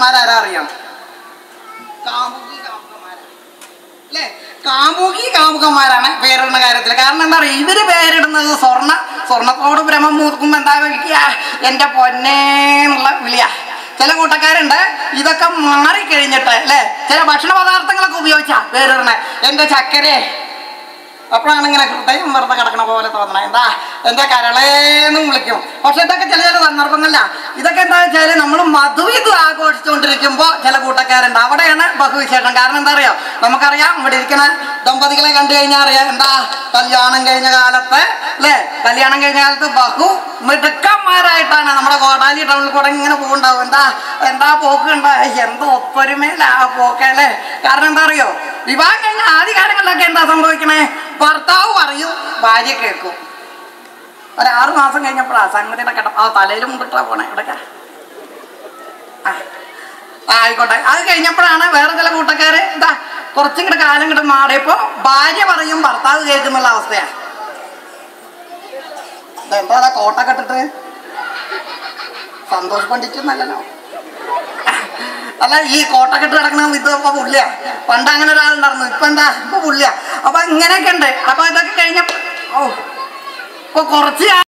കാമുകന്മാരാരാ അറിയാം കാമുകി കാമുകന്മാരാ അല്ലേ കാമുകി കാമുകന്മാരാണ് പേരിടുന്ന കാര്യത്തിൽ കാരണം എന്താ പറയുക ഇവര് പേരിടുന്നത് സ്വർണ്ണ സ്വർണത്തോട് ഭ്രമം മൂർക്കുമ്പോ എന്താ വിളിക്കുക എന്റെ പൊന്നേന്നുള്ള വിളിയാ ചില കൂട്ടക്കാരുണ്ട് ഇതൊക്കെ മാറിക്കഴിഞ്ഞിട്ട് അല്ലേ ചില ഭക്ഷണ പദാർത്ഥങ്ങളൊക്കെ ഉപയോഗിച്ചാ പേരിടണേ എന്റെ ചക്കരേ അപ്പോഴാണ് ഇങ്ങനെ ഹൃദയം വെറുതെ കിടക്കണ പോലെ തോന്നണേ എന്താ എന്റെ കരളേന്നും വിളിക്കും പക്ഷെ ഇതൊക്കെ ചില ചില സന്ദർഭങ്ങളില ഇതൊക്കെ എന്താ വെച്ചാല് നമ്മൾ മധുവിധു ആഘോഷിച്ചുകൊണ്ടിരിക്കുമ്പോ ചില കൂട്ടക്കാരുണ്ട് അവിടെയാണ് ബഹുവിശേഷം കാരണം എന്താ അറിയോ നമുക്കറിയാം ഇവിടെ ഇരിക്കണ ദമ്പതികളെ കണ്ടു കഴിഞ്ഞാൽ അറിയാം എന്താ കല്യാണം കഴിഞ്ഞ കാലത്ത് അല്ലേ കല്യാണം കഴിഞ്ഞ കാലത്ത് ബഹു മിടുക്കന്മാരായിട്ടാണ് നമ്മുടെ കോടാലി ടൗണിൽ കൂടെ ഇങ്ങനെ പോകുണ്ടാവും എന്താ എന്താ പോക്ക് കണ്ട എന്തോ ഒത്തൊരുമയില ആ പോക്ക് അല്ലേ കാരണം എന്താ അറിയോ വിവാഹം കഴിഞ്ഞ ആദ്യ കാലങ്ങളിലൊക്കെ എന്താ സംഭവിക്കണേ ഭർത്താവ് പറയും ഭാര്യ കേൾക്കും ഒരു ആറ് മാസം കഴിഞ്ഞപ്പോഴാ സംഗതിയുടെ കിട ആ തലയിൽ മുണ്ടിട്ടാ പോണേ ഇവിടേക്കാ ആ ആ, ആയിക്കോട്ടെ അത് കഴിഞ്ഞപ്പോഴാണ് വേറെ ചില കൂട്ടക്കാര് എന്താ കുറച്ചും കൂടെ കാലം കിട്ടും മാറിയപ്പോ ഭാര്യ പറയും ഭർത്താവ് കേൾക്കുന്നുള്ള അവസ്ഥയാ ഇതെന്താ അതാ കോട്ടൊക്കെ ഇട്ടിട്ട് സന്തോഷ് പണ്ടിച്ചൊന്നല്ലല്ലോ അല്ല ഈ കോട്ടക്കെട്ട് കിടക്കണ ഇത് ഇപ്പൊ പുള്ളിയാ പണ്ട് അങ്ങനെ ഒരാളുണ്ടായിരുന്നു ഇപ്പൊ എന്താ ഇപ്പൊ പുള്ളിയാ അപ്പൊ ഇങ്ങനെയൊക്കെ ഉണ്ട് അപ്പൊ ഇതൊക്കെ കഴിഞ്ഞപ്പോ ഓ ഇപ്പൊ കുറച്ച്